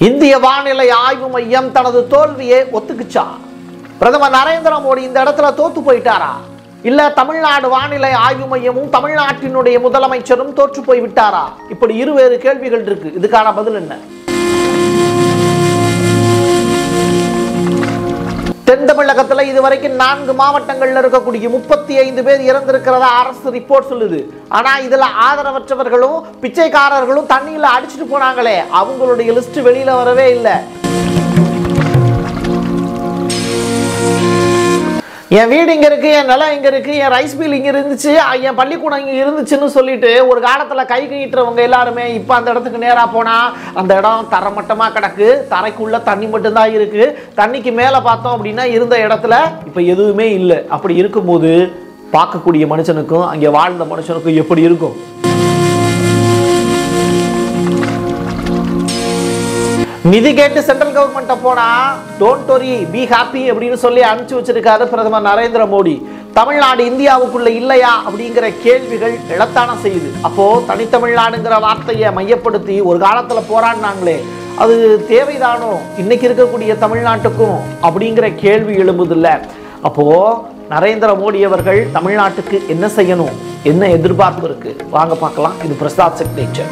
இந்திய வானிலை ஆய்வு மையம் தனது தோல்வியை ஒத்துக்குச்சா பிரதமர் நரேந்திர மோடி இந்த இடத்துல தோத்து போயிட்டாரா இல்ல தமிழ்நாடு வானிலை ஆய்வு மையமும் தமிழ்நாட்டினுடைய முதலமைச்சரும் தோற்று போய் விட்டாரா இப்படி இருவேறு கேள்விகள் இருக்கு இதுக்கான பதில் என்ன தென் தமிழகத்துல இதுவரைக்கும் நான்கு மாவட்டங்கள்ல இருக்கக்கூடிய முப்பத்தி ஐந்து பேர் இறந்திருக்கிறதா அரசு ரிப்போர்ட் சொல்லுது ஆனா இதுல ஆதரவற்றவர்களும் பிச்சைக்காரர்களும் தண்ணியில அடிச்சிட்டு போனாங்களே அவங்களுடைய லிஸ்ட் வெளியில வரவே இல்லை என் வீடு இங்க இருக்கு என் நிலம் இங்க இருக்கு என் ரைஸ் மில் இங்க இருந்துச்சு அஹ் என் பள்ளிக்கூடம் இங்க இருந்துச்சுன்னு சொல்லிட்டு ஒரு காலத்துல கை நீட்டுறவங்க எல்லாருமே இப்ப அந்த இடத்துக்கு நேரா போனா அந்த இடம் தரமட்டமா கிடக்கு தரைக்குள்ள தண்ணி மட்டும்தான் இருக்கு தண்ணிக்கு மேல பார்த்தோம் அப்படின்னா இருந்த இடத்துல இப்ப எதுவுமே இல்லை அப்படி இருக்கும்போது பார்க்கக்கூடிய மனுஷனுக்கும் அங்கே வாழ்ந்த மனுஷனுக்கும் எப்படி இருக்கும் நிதி கேட்டு சென்ட்ரல் கவர்மெண்ட்டை போனா டோன்ட் ஒரி பி ஹாப்பி அப்படின்னு சொல்லி அனுப்பிச்சு வச்சிருக்காரு பிரதமர் நரேந்திர மோடி தமிழ்நாடு இந்தியாவுக்குள்ள இல்லையா அப்படிங்கிற கேள்விகள் எழத்தான செய்யுது அப்போ தனித்தமிழ்நாடுங்கிற வார்த்தையை மையப்படுத்தி ஒரு காலத்துல போராடினாங்களே அது தேவைதானோ இன்னைக்கு இருக்கக்கூடிய தமிழ்நாட்டுக்கும் அப்படிங்கிற கேள்வி எழும்புதில்ல அப்போ நரேந்திர மோடி அவர்கள் தமிழ்நாட்டுக்கு என்ன செய்யணும் என்ன எதிர்பார்ப்பு இருக்கு வாங்க பார்க்கலாம் இது பிரசாத் சிக்னேச்சர்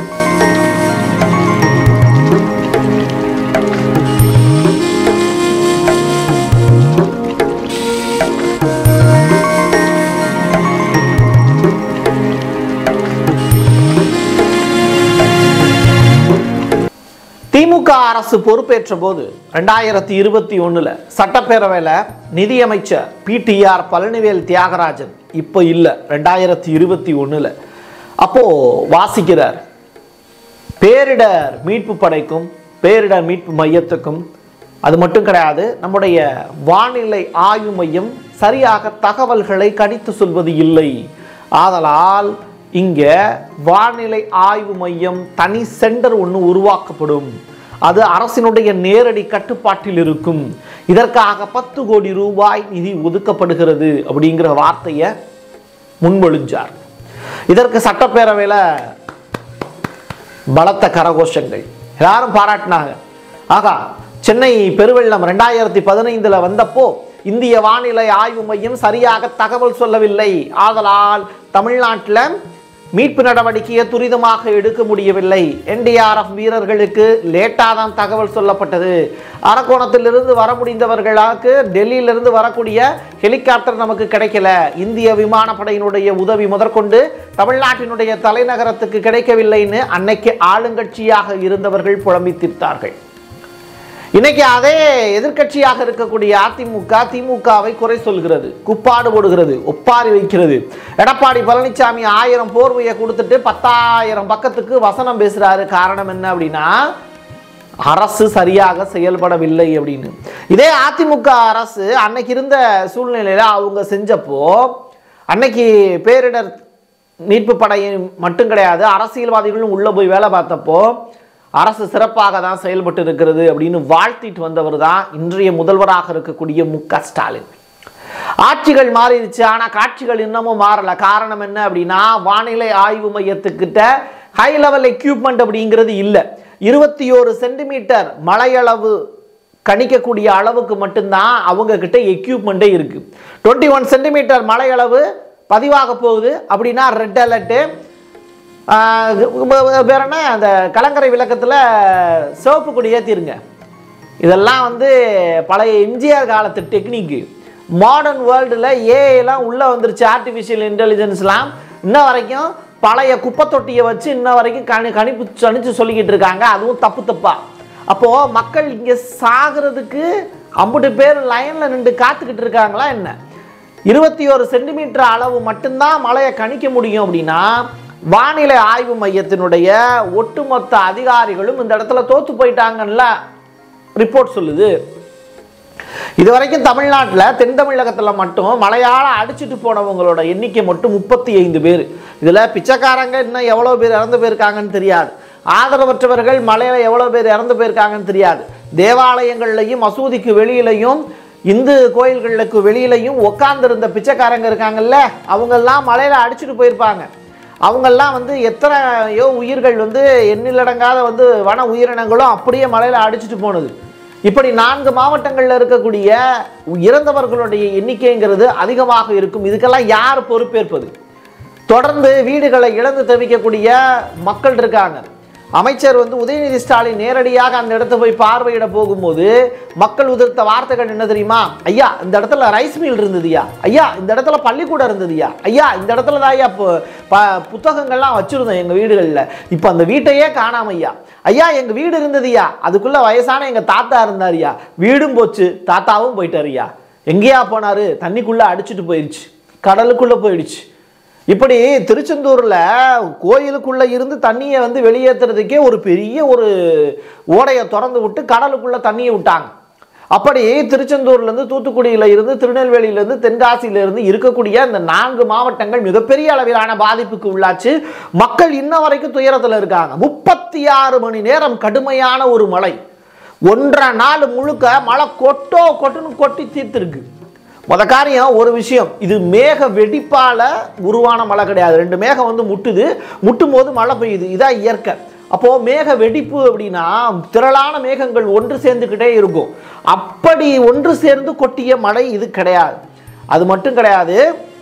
திமுக அரசு பொறுப்பேற்ற போது ரெண்டாயிரத்தி இருபத்தி ஒண்ணுல சட்டப்பேரவையில நிதியமைச்சர் பிடிஆர் பழனிவேல் தியாகராஜன் இப்போ இல்லை ரெண்டாயிரத்தி இருபத்தி ஒண்ணுல அப்போ வாசிக்கிறார் பேரிடர் மீட்பு படைக்கும் பேரிடர் மீட்பு மையத்துக்கும் அது மட்டும் கிடையாது நம்முடைய வானிலை ஆய்வு மையம் சரியாக தகவல்களை கணித்து சொல்வது இல்லை ஆதலால் இங்க வானிலை ஆய்வு மையம் தனி சென்டர் ஒன்று உருவாக்கப்படும் அது அரசினுடைய நேரடி கட்டுப்பாட்டில் இருக்கும் இதற்காக பத்து கோடி ரூபாய் நிதி ஒதுக்கப்படுகிறது அப்படிங்கிற வார்த்தையை முன்மொழிஞ்சார் இதற்கு சட்டப்பேரவையில் பலத்த கரகோஷங்கள் எல்லாரும் பாராட்டினாங்க ஆகா சென்னை பெருவெள்ளம் ரெண்டாயிரத்தி பதினைந்துல வந்தப்போ இந்திய வானிலை ஆய்வு மையம் சரியாக தகவல் சொல்லவில்லை ஆதலால் தமிழ்நாட்டில் மீட்பு நடவடிக்கையை துரிதமாக எடுக்க முடியவில்லை என்டிஆர்எஃப் வீரர்களுக்கு லேட்டாக தான் தகவல் சொல்லப்பட்டது அரக்கோணத்திலிருந்து வர முடிந்தவர்களுக்கு டெல்லியிலிருந்து வரக்கூடிய ஹெலிகாப்டர் நமக்கு கிடைக்கல இந்திய விமானப்படையினுடைய உதவி முதற்கொண்டு தமிழ்நாட்டினுடைய தலைநகரத்துக்கு கிடைக்கவில்லைன்னு அன்னைக்கு ஆளுங்கட்சியாக இருந்தவர்கள் புலம்பி தீர்த்தார்கள் இன்னைக்கு அதே எதிர்க்கட்சியாக இருக்கக்கூடிய அதிமுக திமுகவை குறை சொல்கிறது குப்பாடு போடுகிறது ஒப்பாரி வைக்கிறது எடப்பாடி பழனிசாமி ஆயிரம் போர்வையை கொடுத்துட்டு பத்தாயிரம் பக்கத்துக்கு வசனம் பேசுறாரு காரணம் என்ன அப்படின்னா அரசு சரியாக செயல்படவில்லை அப்படின்னு இதே அதிமுக அரசு அன்னைக்கு இருந்த சூழ்நிலையில அவங்க செஞ்சப்போ அன்னைக்கு பேரிடர் மீட்பு படையை மட்டும் கிடையாது அரசியல்வாதிகளும் உள்ள போய் வேலை பார்த்தப்போ அரசு சிறப்பாக தான் செயல்பட்டு இருக்கிறது அப்படின்னு வாழ்த்திட்டு வந்தவர் தான் இன்றைய முதல்வராக இருக்கக்கூடிய மு க ஸ்டாலின் ஆட்சிகள் மாறிடுச்சு ஆனால் காட்சிகள் இன்னமும் மாறல காரணம் என்ன அப்படின்னா வானிலை ஆய்வு மையத்துக்கிட்ட ஹை லெவல் எக்யூப்மெண்ட் அப்படிங்கிறது இல்லை இருபத்தி ஒரு சென்டிமீட்டர் மழையளவு கணிக்கக்கூடிய அளவுக்கு மட்டும்தான் அவங்க கிட்ட எக்யூப்மெண்ட்டே இருக்கு டுவெண்ட்டி ஒன் சென்டிமீட்டர் மழையளவு பதிவாக போகுது அப்படின்னா ரெட் அலர்ட்டு வேற என்ன அந்த கலங்கரை விளக்கத்தில் சிவப்பு கொடி ஏற்றிருங்க இதெல்லாம் வந்து பழைய எம்ஜிஆர் காலத்து டெக்னிக்கு மாடர்ன் வேர்ல்டில் ஏஐலாம் உள்ளே வந்துருச்சு ஆர்டிஃபிஷியல் இன்டெலிஜென்ஸ்லாம் இன்ன வரைக்கும் பழைய குப்பை தொட்டியை வச்சு இன்ன வரைக்கும் கணி கணிப்பு கணிச்சு சொல்லிக்கிட்டு இருக்காங்க அதுவும் தப்பு தப்பா அப்போது மக்கள் இங்கே சாகிறதுக்கு ஐம்பது பேர் லைனில் நின்று காத்துக்கிட்டு இருக்காங்களா என்ன இருபத்தி ஒரு சென்டிமீட்டர் அளவு மட்டும்தான் மழையை கணிக்க முடியும் அப்படின்னா வானிலை ஆய்வு மையத்தினுடைய ஒட்டுமொத்த அதிகாரிகளும் இந்த இடத்துல தோத்து போயிட்டாங்கல்ல ரிப்போர்ட் சொல்லுது இதுவரைக்கும் தமிழ்நாட்டில் தென் தமிழகத்தில் மட்டும் மழையால் அடிச்சிட்டு போனவங்களோட எண்ணிக்கை மட்டும் முப்பத்தி ஐந்து பேர் இதில் பிச்சைக்காரங்க இன்னும் எவ்வளோ பேர் இறந்து போயிருக்காங்கன்னு தெரியாது ஆதரவற்றவர்கள் மலையில் எவ்வளோ பேர் இறந்து போயிருக்காங்கன்னு தெரியாது தேவாலயங்கள்லையும் மசூதிக்கு வெளியிலையும் இந்து கோயில்களுக்கு வெளியிலையும் உட்கார்ந்திருந்த பிச்சைக்காரங்க இருக்காங்கல்ல அவங்கெல்லாம் மலையில் அடிச்சிட்டு போயிருப்பாங்க அவங்கெல்லாம் வந்து எத்தனையோ உயிர்கள் வந்து எண்ணிலடங்காத வந்து வன உயிரினங்களும் அப்படியே மலையில் அடிச்சிட்டு போனது இப்படி நான்கு மாவட்டங்களில் இருக்கக்கூடிய இறந்தவர்களுடைய எண்ணிக்கைங்கிறது அதிகமாக இருக்கும் இதுக்கெல்லாம் யார் பொறுப்பேற்பது தொடர்ந்து வீடுகளை இழந்து தவிக்கக்கூடிய மக்கள் இருக்காங்க அமைச்சர் வந்து உதயநிதி ஸ்டாலின் நேரடியாக அந்த இடத்த போய் பார்வையிட போகும்போது மக்கள் உதிர்த்த வார்த்தைகள் என்ன தெரியுமா ஐயா இந்த இடத்துல ரைஸ் மில் இருந்ததுயா ஐயா இந்த இடத்துல பள்ளிக்கூடம் இருந்ததுயா ஐயா இந்த இடத்துல தான் ஐயா பு- ப- புத்தகங்கள்லாம் வச்சிருந்தோம் எங்கள் வீடுகளில் இப்போ அந்த வீட்டையே காணாம ஐயா ஐயா எங்கள் வீடு இருந்ததுயா அதுக்குள்ள வயசான எங்கள் தாத்தா இருந்தாருயா வீடும் போச்சு தாத்தாவும் போயிட்டாருயா எங்கேயா போனாரு தண்ணிக்குள்ள அடிச்சிட்டு போயிடுச்சு கடலுக்குள்ள போயிடுச்சு இப்படி திருச்செந்தூர்ல கோயிலுக்குள்ள இருந்து தண்ணியை வந்து வெளியேற்றுறதுக்கே ஒரு பெரிய ஒரு ஓடையை திறந்து விட்டு கடலுக்குள்ள தண்ணியை விட்டாங்க அப்படி திருச்செந்தூர்ல இருந்து தூத்துக்குடியில இருந்து திருநெல்வேலியில இருந்து தென்காசியில இருந்து இருக்கக்கூடிய அந்த நான்கு மாவட்டங்கள் மிகப்பெரிய அளவிலான பாதிப்புக்கு உள்ளாச்சு மக்கள் இன்ன வரைக்கும் துயரத்துல இருக்காங்க முப்பத்தி ஆறு மணி நேரம் கடுமையான ஒரு மழை ஒன்றரை நாள் முழுக்க மழை கொட்டோ கொட்டுன்னு கொட்டி தீர்த்திருக்கு முத காரியம் ஒரு விஷயம் இது மேக வெடிப்பால உருவான மழை கிடையாது ரெண்டு மேகம் வந்து முட்டுது முட்டும் போது மழை பெய்யுது இதான் இயற்கை அப்போ மேக வெடிப்பு அப்படின்னா திரளான மேகங்கள் ஒன்று சேர்ந்துக்கிட்டே இருக்கும் அப்படி ஒன்று சேர்ந்து கொட்டிய மழை இது கிடையாது அது மட்டும் கிடையாது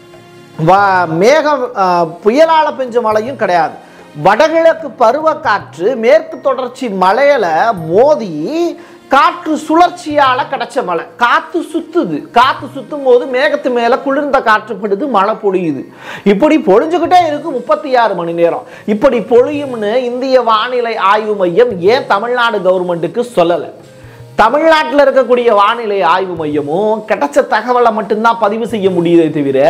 வ- மேகம் அஹ், புயலால பெஞ்ச மழையும் கிடையாது வடகிழக்கு பருவக்காற்று மேற்கு தொடர்ச்சி மலையில மோதி காற்று சுழற்சியால கிடைச்ச மழை காத்து சுத்துது காத்து சுத்தும் போது மேகத்து மேல குளிர்ந்த காற்று படுது மழை பொழியுது இப்படி பொழிஞ்சுக்கிட்டே இருக்கு முப்பத்தி ஆறு மணி நேரம் இப்படி பொழியும்னு இந்திய வானிலை ஆய்வு மையம் ஏன் தமிழ்நாடு கவர்மெண்ட்டுக்கு சொல்லலை தமிழ்நாட்டில் இருக்கக்கூடிய வானிலை ஆய்வு மையமும் கிடைச்ச தகவலை மட்டும்தான் பதிவு செய்ய முடியுதே தவிர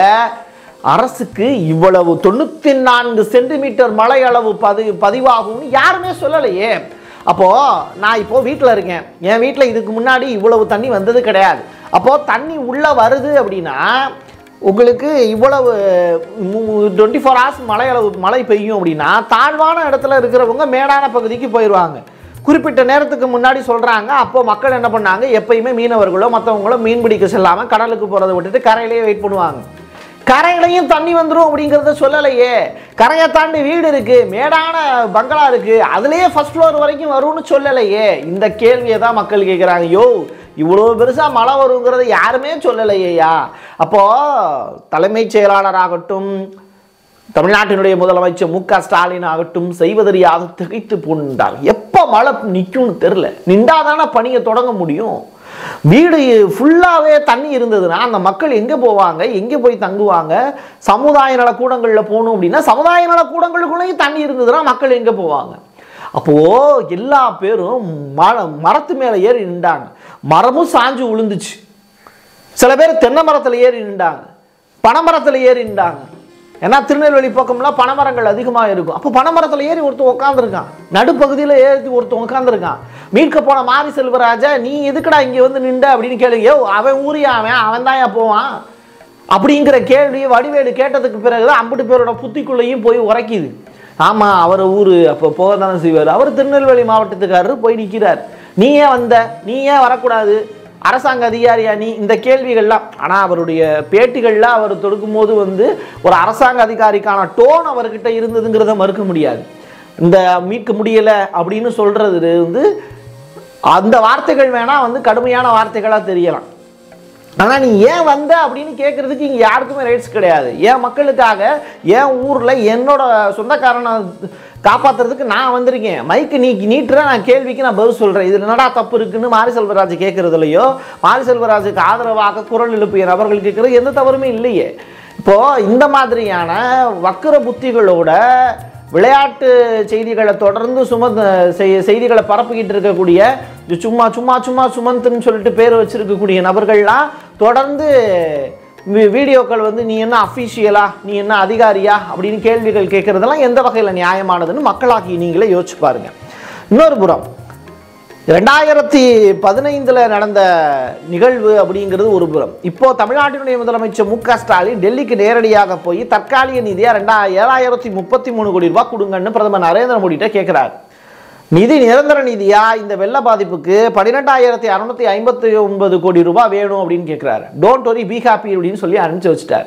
அரசுக்கு இவ்வளவு தொண்ணூத்தி நான்கு சென்டிமீட்டர் மழை அளவு பதி பதிவாகும்னு யாருமே சொல்லலையே அப்போ நான் இப்போ வீட்டில் இருக்கேன் என் வீட்டில் இதுக்கு முன்னாடி இவ்வளவு தண்ணி வந்தது கிடையாது அப்போ தண்ணி உள்ள வருது அப்படின்னா உங்களுக்கு இவ்வளவு டுவெண்ட்டி ஃபோர் ஹவர்ஸ் மழை அளவு மழை பெய்யும் அப்படின்னா தாழ்வான இடத்துல இருக்கிறவங்க மேடான பகுதிக்கு போயிடுவாங்க குறிப்பிட்ட நேரத்துக்கு முன்னாடி சொல்கிறாங்க அப்போ மக்கள் என்ன பண்ணாங்க எப்பயுமே மீனவர்களோ மற்றவங்களோ மீன் பிடிக்க செல்லாமல் கடலுக்கு போகிறத விட்டுட்டு கரையிலேயே வெயிட் பண்ணுவாங்க கரையிலையும் தண்ணி வந்துடும் அப்படிங்கிறத சொல்லலையே கரையை தாண்டி வீடு இருக்கு மேடான பங்களா இருக்கு அதுலயே ஃபர்ஸ்ட் ஃப்ளோர் வரைக்கும் வரும்னு சொல்லலையே இந்த கேள்வியை தான் மக்கள் கேட்குறாங்க யோ இவ்வளோ பெருசா மழை வருங்கிறத யாருமே சொல்லலையேயா அப்போ தலைமைச் செயலாளராகட்டும் தமிழ்நாட்டினுடைய முதலமைச்சர் மு க ஸ்டாலின் ஆகட்டும் செய்வதறியாது திகைத்து போன்றார் எப்போ மழை நிற்கும்னு தெரில நின்றாதானே பணியை தொடங்க முடியும் வீடு ஃபுல்லாகவே தண்ணி இருந்ததுன்னா அந்த மக்கள் எங்கே போவாங்க எங்கே போய் தங்குவாங்க சமுதாய நலக்கூடங்களில் போகணும் அப்படின்னா சமுதாய நலக்கூடங்களுக்குள்ளேயும் தண்ணி இருந்ததுன்னா மக்கள் எங்கே போவாங்க அப்போது எல்லா பேரும் மர மரத்து மேலே ஏறி நின்றாங்க மரமும் சாஞ்சு விழுந்துச்சு சில பேர் தென்னை மரத்தில் ஏறி நின்றாங்க பனைமரத்தில் ஏறி நின்றாங்க ஏன்னா திருநெல்வேலி பக்கம்லாம் பனைமரங்கள் அதிகமாக இருக்கும் அப்போ பனைமரத்தில் ஏறி ஒருத்தன் உட்காந்துருக்கான் நடுப்பகுதியில் ஏறி ஒருத்தன் உட்காந்துருக்கான் மீட்க போன மாரி செல்வராஜா நீ எதுக்குடா இங்கே வந்து நின்ற அப்படின்னு கேளுங்க யோ அவன் ஊரியா அவன் அவன் தான் போவான் அப்படிங்கிற கேள்வி வடிவேலு கேட்டதுக்கு பிறகு தான் அம்பட்டு பேரோட புத்திக்குள்ளேயும் போய் உரைக்குது ஆமாம் அவர் ஊர் அப்போ போக தானே செய்வார் அவர் திருநெல்வேலி மாவட்டத்துக்காரர் போய் நிற்கிறார் நீ ஏன் வந்த நீ ஏன் வரக்கூடாது அரசாங்க அதிகாரியா நீ இந்த கேள்விகள்லாம் ஆனால் அவருடைய பேட்டிகளில் அவர் தொடுக்கும்போது வந்து ஒரு அரசாங்க அதிகாரிக்கான டோன் அவர்கிட்ட இருந்ததுங்கிறத மறுக்க முடியாது இந்த மீட்க முடியலை அப்படின்னு சொல்கிறது வந்து அந்த வார்த்தைகள் வேணால் வந்து கடுமையான வார்த்தைகளாக தெரியலாம் ஆனால் நீ ஏன் வந்த அப்படின்னு கேட்குறதுக்கு இங்கே யாருக்குமே ரைட்ஸ் கிடையாது என் மக்களுக்காக என் ஊரில் என்னோட சொந்தக்காரனை காப்பாற்றுறதுக்கு நான் வந்திருக்கேன் மைக்கு நீ நீட்டுற நான் கேள்விக்கு நான் பதில் சொல்கிறேன் இது என்னடா தப்பு இருக்குன்னு மாரி செல்வராஜ் கேட்குறதுலையோ மாரி செல்வராஜுக்கு ஆதரவாக குரல் எழுப்பிய நபர்கள் கேட்குறது எந்த தவறுமே இல்லையே இப்போது இந்த மாதிரியான வக்கர புத்திகளோட விளையாட்டு செய்திகளை தொடர்ந்து சுமந்த செய்- செய்திகளை பரப்பிக்கிட்டு இருக்கக்கூடிய இது சும்மா சும்மா சும்மா சுமந்த்னு சொல்லிட்டு பேர் வச்சிருக்கக்கூடிய நபர்கள்லாம் தொடர்ந்து வி- வீடியோக்கள் வந்து நீ என்ன அஃபீஷியலா நீ என்ன அதிகாரியா அப்படின்னு கேள்விகள் கேட்கறதெல்லாம் எந்த வகையில் நியாயமானதுன்னு மக்களாகி நீங்களே யோசிச்சு பாருங்க இன்னொரு புறம் ரெண்டாயிரத்தி பதினைந்தில் நடந்த நிகழ்வு அப்படிங்கிறது ஒரு புறம் இப்போ தமிழ்நாட்டினுடைய முதலமைச்சர் மு க ஸ்டாலின் டெல்லிக்கு நேரடியாக போய் தற்காலிக நிதியாக ரெண்டா ஏழாயிரத்தி முப்பத்தி மூணு கோடி ரூபாய் கொடுங்கன்னு பிரதமர் நரேந்திர மோடிட்ட கேட்குறாரு நிதி நிரந்தர நிதியா இந்த வெள்ள பாதிப்புக்கு பன்னிரெண்டாயிரத்தி அறுநூத்தி ஐம்பத்தி ஒன்பது கோடி ரூபாய் வேணும் அப்படின்னு கேட்குறாரு டோன்ட் வரி பி ஹாப்பி அப்படின்னு சொல்லி அனுப்பிச்சு வச்சுட்டார்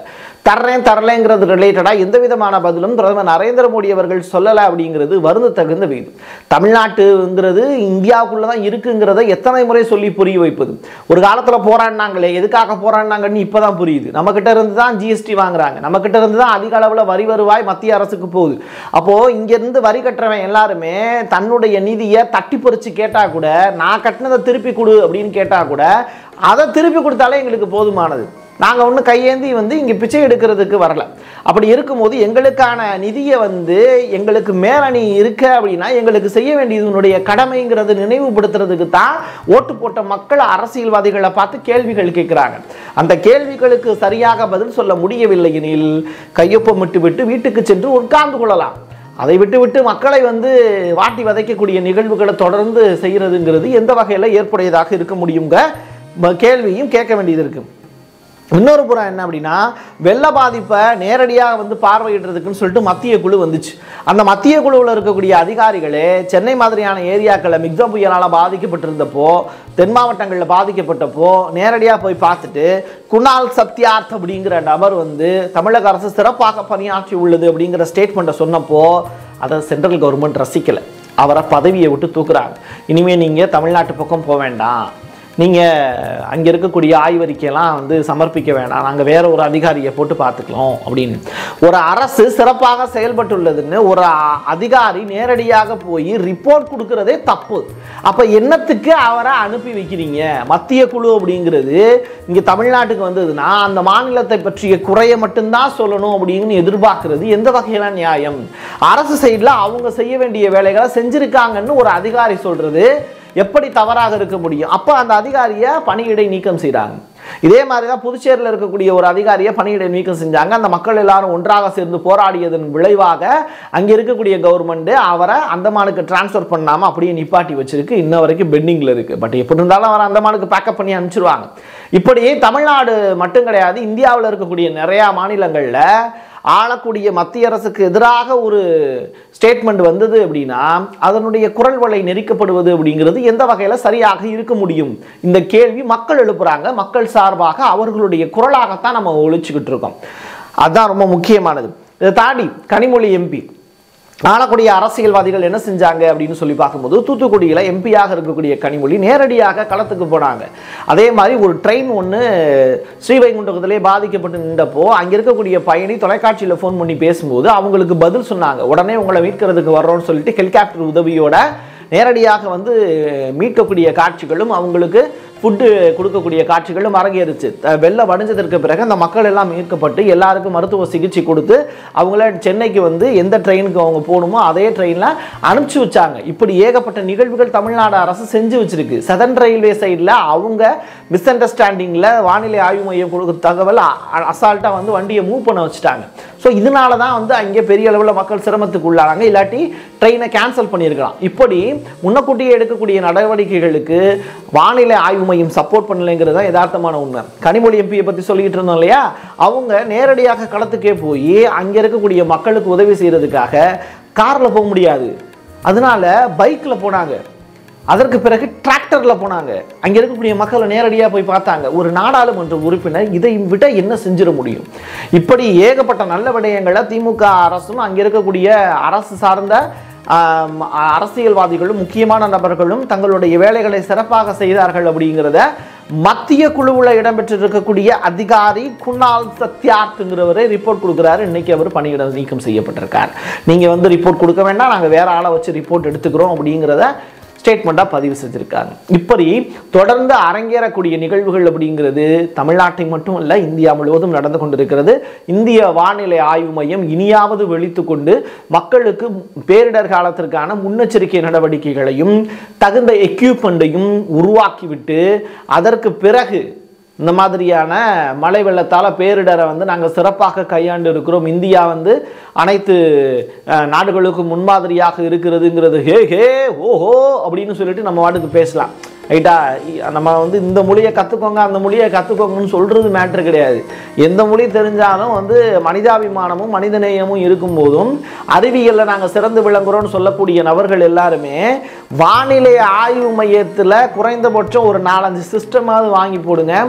தர்றேன் தரலைங்கிறது ரிலேட்டடாக எந்த விதமான பதிலும் பிரதமர் நரேந்திர மோடி அவர்கள் சொல்லலை அப்படிங்கிறது வருந்த தகுந்த வீடு தமிழ்நாட்டுங்கிறது இந்தியாவுக்குள்ள தான் இருக்குங்கிறத எத்தனை முறை சொல்லி புரிய வைப்பது ஒரு காலத்தில் போராடினாங்களே எதுக்காக போராடினாங்கன்னு இப்போ தான் புரியுது நம்மக்கிட்ட இருந்து தான் ஜிஎஸ்டி வாங்குறாங்க நம்மக்கிட்ட இருந்து தான் அதிக அளவில் வரி வருவாய் மத்திய அரசுக்கு போகுது அப்போது இங்கேருந்து வரி கட்டுறவன் எல்லாருமே தன்னுடைய நிதியை தட்டி பறித்து கேட்டால் கூட நான் கட்டினதை திருப்பி கொடு அப்படின்னு கேட்டால் கூட அதை திருப்பி கொடுத்தாலே எங்களுக்கு போதுமானது நாங்கள் ஒன்றும் கையேந்தி வந்து இங்கே பிச்சை எடுக்கிறதுக்கு வரல அப்படி இருக்கும்போது எங்களுக்கான நிதியை வந்து எங்களுக்கு மேலணி இருக்க அப்படின்னா எங்களுக்கு செய்ய வேண்டியதனுடைய கடமைங்கிறது நினைவுபடுத்துறதுக்கு தான் ஓட்டு போட்ட மக்கள் அரசியல்வாதிகளை பார்த்து கேள்விகள் கேட்குறாங்க அந்த கேள்விகளுக்கு சரியாக பதில் சொல்ல முடியவில்லை எனில் கையொப்பமிட்டு விட்டு வீட்டுக்கு சென்று உட்கார்ந்து கொள்ளலாம் அதை விட்டு விட்டு மக்களை வந்து வாட்டி வதைக்கக்கூடிய நிகழ்வுகளை தொடர்ந்து செய்கிறதுங்கிறது எந்த வகையில் ஏற்புடையதாக இருக்க முடியுங்க ம- கேள்வியும் கேட்க வேண்டியது இருக்கு இன்னொரு புறம் என்ன அப்படின்னா வெள்ள பாதிப்பை நேரடியாக வந்து பார்வையிடுறதுக்குன்னு சொல்லிட்டு மத்திய குழு வந்துச்சு அந்த மத்திய குழுவில் இருக்கக்கூடிய அதிகாரிகளே சென்னை மாதிரியான ஏரியாக்களில் மிக்சா புயலால் பாதிக்கப்பட்டிருந்தப்போ தென் மாவட்டங்களில் பாதிக்கப்பட்டப்போ நேரடியாக போய் பார்த்துட்டு குணால் சத்யார்த் அப்படிங்கிற நபர் வந்து தமிழக அரசு சிறப்பாக பணியாற்றி உள்ளது அப்படிங்கிற ஸ்டேட்மெண்ட்டை சொன்னப்போ அதை சென்ட்ரல் கவர்மெண்ட் ரசிக்கலை அவரை பதவியை விட்டு தூக்குறாங்க இனிமேல் நீங்கள் தமிழ்நாட்டு பக்கம் போக வேண்டாம் நீங்கள் அங்கே இருக்கக்கூடிய ஆய்வறிக்கையெல்லாம் வந்து சமர்ப்பிக்க வேண்டாம் நாங்கள் வேற ஒரு அதிகாரியை போட்டு பார்த்துக்கலாம் அப்படின்னு ஒரு அரசு சிறப்பாக செயல்பட்டுள்ளதுன்னு ஒரு அ- அதிகாரி நேரடியாக போய் ரிப்போர்ட் கொடுக்கறதே தப்பு அப்போ என்னத்துக்கு அவரை அனுப்பி வைக்கிறீங்க மத்திய குழு அப்படிங்கிறது இங்கே தமிழ்நாட்டுக்கு வந்ததுன்னா அந்த மாநிலத்தை பற்றிய குறைய மட்டும்தான் சொல்லணும் அப்படின்னு எதிர்பார்க்கிறது எந்த வகையில நியாயம் அரசு சைடில் அவங்க செய்ய வேண்டிய வேலைகளை செஞ்சிருக்காங்கன்னு ஒரு அதிகாரி சொல்றது எப்படி தவறாக இருக்க முடியும் அப்போ அந்த அதிகாரியை பணியிடை நீக்கம் செய்கிறாங்க இதே மாதிரி தான் புதுச்சேரியில் இருக்கக்கூடிய ஒரு அதிகாரியை பணியிடை நீக்கம் செஞ்சாங்க அந்த மக்கள் எல்லாரும் ஒன்றாக சேர்ந்து போராடியதன் விளைவாக அங்கே இருக்கக்கூடிய கவர்மெண்ட் அவரை அந்தமானுக்கு டிரான்ஸ்ஃபர் பண்ணாமல் அப்படியே நிப்பாட்டி வச்சிருக்கு இன்ன வரைக்கும் பெண்டிங்கில் இருக்குது பட் எப்படி இருந்தாலும் அவரை அந்தமானுக்கு பேக்கப் பண்ணி அனுப்பிச்சிருவாங்க இப்படி தமிழ்நாடு மட்டும் கிடையாது இந்தியாவில் இருக்கக்கூடிய நிறையா மாநிலங்களில் ஆளக்கூடிய மத்திய அரசுக்கு எதிராக ஒரு ஸ்டேட்மெண்ட் வந்தது அப்படின்னா அதனுடைய குரல் வலை நெரிக்கப்படுவது அப்படிங்கிறது எந்த வகையில் சரியாக இருக்க முடியும் இந்த கேள்வி மக்கள் எழுப்புறாங்க மக்கள் சார்பாக அவர்களுடைய குரலாகத்தான் நம்ம ஒழிச்சுக்கிட்டு இருக்கோம் அதுதான் ரொம்ப முக்கியமானது இதை தாண்டி கனிமொழி எம்பி ஆளக்கூடிய அரசியல்வாதிகள் என்ன செஞ்சாங்க அப்படின்னு சொல்லி பார்க்கும்போது தூத்துக்குடியில் எம்பியாக இருக்கக்கூடிய கனிமொழி நேரடியாக களத்துக்கு போனாங்க அதே மாதிரி ஒரு ட்ரெயின் ஒன்று ஸ்ரீவைகுண்டத்திலே பாதிக்கப்பட்டு நின்றப்போ அங்கே இருக்கக்கூடிய பயணி தொலைக்காட்சியில் ஃபோன் பண்ணி பேசும்போது அவங்களுக்கு பதில் சொன்னாங்க உடனே உங்களை மீட்கிறதுக்கு வர்றோம்னு சொல்லிட்டு ஹெலிகாப்டர் உதவியோட நேரடியாக வந்து மீட்கக்கூடிய காட்சிகளும் அவங்களுக்கு ஃபுட்டு கொடுக்கக்கூடிய காட்சிகளும் அரங்கேறுச்சு த- வெள்ளம் வடிஞ்சதற்கு பிறகு அந்த மக்கள் எல்லாம் மீட்கப்பட்டு எல்லாருக்கும் மருத்துவ சிகிச்சை கொடுத்து அவங்கள சென்னைக்கு வந்து எந்த ட்ரெயினுக்கு அவங்க போகணுமோ அதே ட்ரெயினில் அனுப்பிச்சு வச்சாங்க இப்படி ஏகப்பட்ட நிகழ்வுகள் தமிழ்நாடு அரசு செஞ்சு வச்சிருக்கு சதன் ரயில்வே சைடில் அவங்க மிஸ் அண்டர்ஸ்டாண்டிங்கில் வானிலை ஆய்வு மையம் கொடுக்குற தகவல் அசால்ட்டாக வந்து வண்டியை மூவ் பண்ண வச்சுட்டாங்க ஸோ இதனால தான் வந்து அங்கே பெரிய அளவில் மக்கள் சிரமத்துக்கு உள்ளானாங்க இல்லாட்டி ட்ரெயினை கேன்சல் பண்ணியிருக்கலாம் இப்படி முன்னக்கூட்டியே எடுக்கக்கூடிய நடவடிக்கைகளுக்கு வானிலை ஆய்வு மையம் சப்போர்ட் பண்ணலைங்கிறது தான் யதார்த்தமான உண்மை கனிமொழி எம்பியை பற்றி சொல்லிட்டு இருந்தோம் இல்லையா அவங்க நேரடியாக களத்துக்கே போய் அங்கே இருக்கக்கூடிய மக்களுக்கு உதவி செய்கிறதுக்காக காரில் போக முடியாது அதனால பைக்கில் போனாங்க அதற்கு பிறகு டிராக்டர்ல போனாங்க அங்க இருக்கக்கூடிய மக்களை நேரடியாக போய் பார்த்தாங்க ஒரு நாடாளுமன்ற உறுப்பினர் இதை விட என்ன செஞ்சிட முடியும் இப்படி ஏகப்பட்ட நல்ல விடயங்களை திமுக அரசும் அங்க இருக்கக்கூடிய அரசு சார்ந்த ஆம், அரசியல்வாதிகளும் முக்கியமான நபர்களும் தங்களுடைய வேலைகளை சிறப்பாக செய்தார்கள் அப்படிங்கிறத மத்திய குழுவில் இடம்பெற்றிருக்கக்கூடிய அதிகாரி குணால் சத்யார்த்துங்கிறவரே ரிப்போர்ட் கொடுக்குறாரு இன்னைக்கு அவர் பணியிட நீக்கம் செய்யப்பட்டிருக்கார் நீங்க வந்து ரிப்போர்ட் கொடுக்க வேண்டாம் நாங்க வேற ஆளை வச்சு ரிப்போர்ட் எடுத்துக்கிறோம் அப்படிங்கிறத ஸ்டேட்மெண்ட்டாக பதிவு செஞ்சுருக்காங்க இப்படி தொடர்ந்து அரங்கேறக்கூடிய நிகழ்வுகள் அப்படிங்கிறது தமிழ்நாட்டை மட்டும் இல்லை இந்தியா முழுவதும் நடந்து கொண்டிருக்கிறது இந்திய வானிலை ஆய்வு மையம் இனியாவது வெளித்து கொண்டு மக்களுக்கு பேரிடர் காலத்திற்கான முன்னெச்சரிக்கை நடவடிக்கைகளையும் தகுந்த எக்யூப்மெண்ட்டையும் உருவாக்கிவிட்டு அதற்கு பிறகு இந்த மாதிரியான மழை வெள்ளத்தால் பேரிடரை வந்து நாங்கள் சிறப்பாக கையாண்டு இருக்கிறோம் இந்தியா வந்து அனைத்து அஹ், நாடுகளுக்கும் முன்மாதிரியாக இருக்கிறதுங்கிறது ஹே ஹே ஓஹோ அப்படின்னு சொல்லிட்டு நம்ம வாட்டுக்கு பேசலாம் ரைட்டா இ- நம்ம வந்து இந்த மொழியை கற்றுக்கோங்க அந்த மொழியை கற்றுக்கோங்கன்னு சொல்கிறது மேட்ரு கிடையாது எந்த மொழி தெரிஞ்சாலும் வந்து மனிதாபிமானமும் மனிதநேயமும் இருக்கும்போதும் அறிவியலில் நாங்கள் சிறந்து விளங்குறோம்னு சொல்லக்கூடிய நபர்கள் எல்லாருமே வானிலை ஆய்வு மையத்தில் குறைந்தபட்சம் ஒரு நாலஞ்சு சிஸ்டமாவது வாங்கி போடுங்க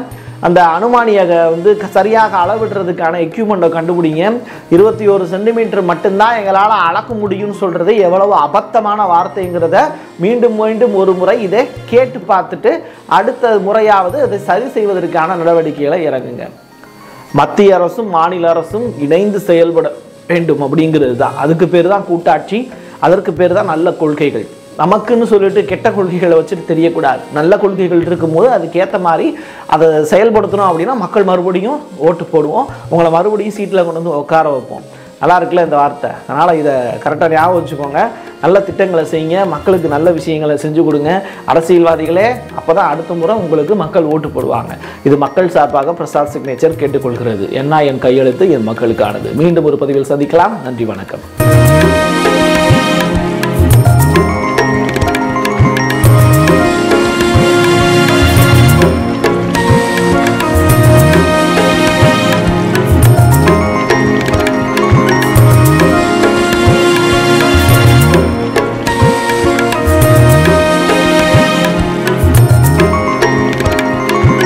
அந்த அனுமானியை வந்து க- சரியாக அளவிடுறதுக்கான எக்யூப்மெண்ட்டை கண்டுபிடிங்க இருபத்தி ஒரு சென்டிமீட்டர் மட்டும்தான் எங்களால் அளக்க முடியும்னு சொல்கிறது எவ்வளவு அபத்தமான வார்த்தைங்கிறத மீண்டும் மீண்டும் ஒரு முறை இதை கேட்டு பார்த்துட்டு அடுத்த முறையாவது அதை சரி செய்வதற்கான நடவடிக்கைகளை இறங்குங்க மத்திய அரசும் மாநில அரசும் இணைந்து செயல்பட வேண்டும் அப்படிங்கிறது தான் அதுக்கு பேர் தான் கூட்டாட்சி அதற்கு பேர் தான் நல்ல கொள்கைகள் நமக்குன்னு சொல்லிட்டு கெட்ட கொள்கைகளை வச்சுட்டு தெரியக்கூடாது நல்ல கொள்கைகள் இருக்கும்போது அதுக்கேற்ற மாதிரி அதை செயல்படுத்தணும் அப்படின்னா மக்கள் மறுபடியும் ஓட்டு போடுவோம் உங்களை மறுபடியும் சீட்டில் கொண்டு வந்து உட்கார வைப்போம் நல்லா இருக்குல்ல இந்த வார்த்தை அதனால் இதை கரெக்டாக ஞாபகம் வச்சுக்கோங்க நல்ல திட்டங்களை செய்யுங்க மக்களுக்கு நல்ல விஷயங்களை செஞ்சு கொடுங்க அரசியல்வாதிகளே அப்போ தான் அடுத்த முறை உங்களுக்கு மக்கள் ஓட்டு போடுவாங்க இது மக்கள் சார்பாக பிரசாத் சிக்னேச்சர் கேட்டுக்கொள்கிறது என்ன என் கையெழுத்து என் மக்களுக்கானது மீண்டும் ஒரு பதிவில் சந்திக்கலாம் நன்றி வணக்கம்